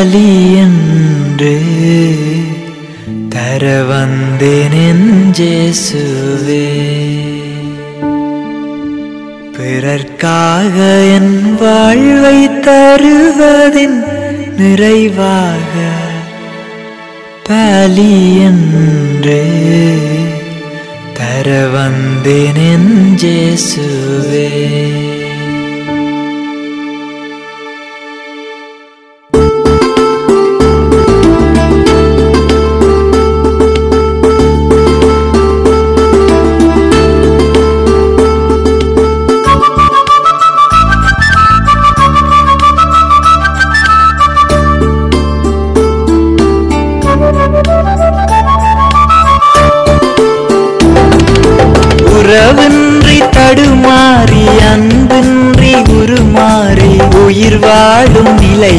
பலி என்று தர வந்தேன் என் ஜேசுவே பிறர்க்காக என் வாழ்வை தருவதின் நிறைவாக பலி என்று தர வந்தேன் என் ஜேசுவே உறவின்றி தடுமாறி அன்பின்றி உருமாறி உயிர் வாழும் நிலை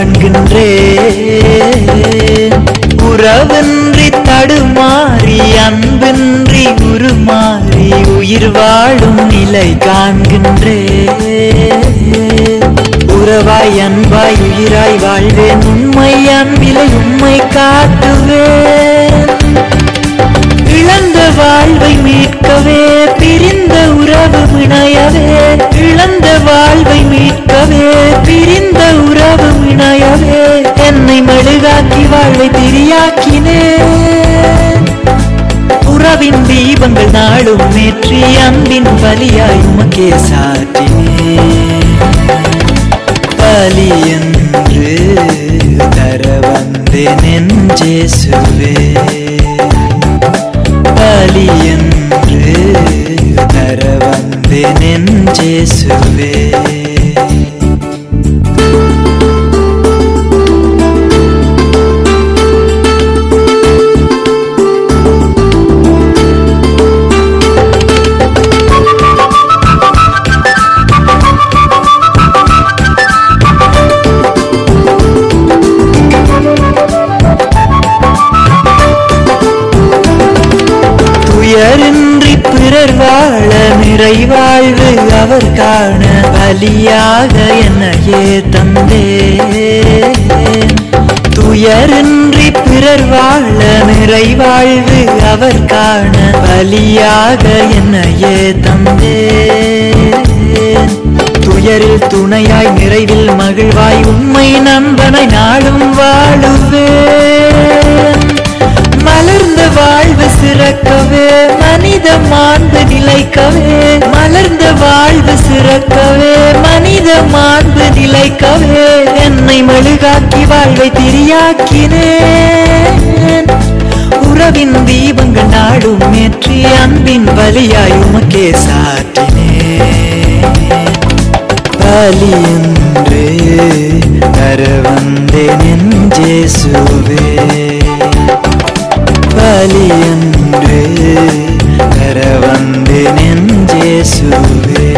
காண்கின்றேன் உறவின்றி தடுமாறி அன்பின்றி உருமாறி உயிர் வாழும் நிலை காண்கின்றேன் உறவாய் அன்பாய் உயிராய் வாழ்வேன் உண்மை அன்பிலை உண்மை காட்டுவேன் இழந்த வாழ்வை மீட்கவே பிரிந்த உறவு விணையவே இழந்த வாழ்வை மீட்கவே பிரிந்த உறவு விணையவே என்னை மெழுகாக்கி வாழ்வை திரியாக்கினேன் உறவின் தீபங்கள் நாளும் ஏற்றி அன்பின் பலியாய் உமக்கே சாற்றினேன் பலி என்று தர வந்தேன் என் ஜேசுவே பலி என்று தர வந்தேன் என் ஜேசுவே துயரின்றி பிறர் வாழ நிறைவாழ்வு அவர் காண பலியாக என்னையே தந்தே துயரின்றி பிறர் வாழ நிறைவாழ்வு அவர் காண பலியாக என்னையே தந்தே துயரில் துணையாய் நிறைவில் மகிழ்வாய் உண்மை நண்பனை நாளும் வாழுவேன் மலர்ந்த வாழ்வு சிறக்கவே மனித மாண்பு நிலைக்கவே மலர்ந்த வாழ்வு சிறக்கவே மனித மாண்பு நிலைக்கவே என்னை மெழுகாக்கி வாழ்வை திரியாக்கினேன் உறவின் தீபங்கள் நாடும் ஏற்றி அன்பின் வலியாய் உமக்கே சாற்றினேன் பலி என்று தர வந்தேன் என் ஜேசுவே பலி என்று தர வந்தேன் என் ஜேசுவே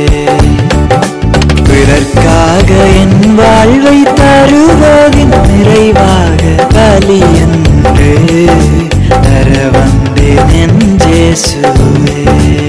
பிறர்க்காக என் வாழ்வை தருவதின் நிறைவாக பலி என்று தர வந்தேன் என் ஜேசுவே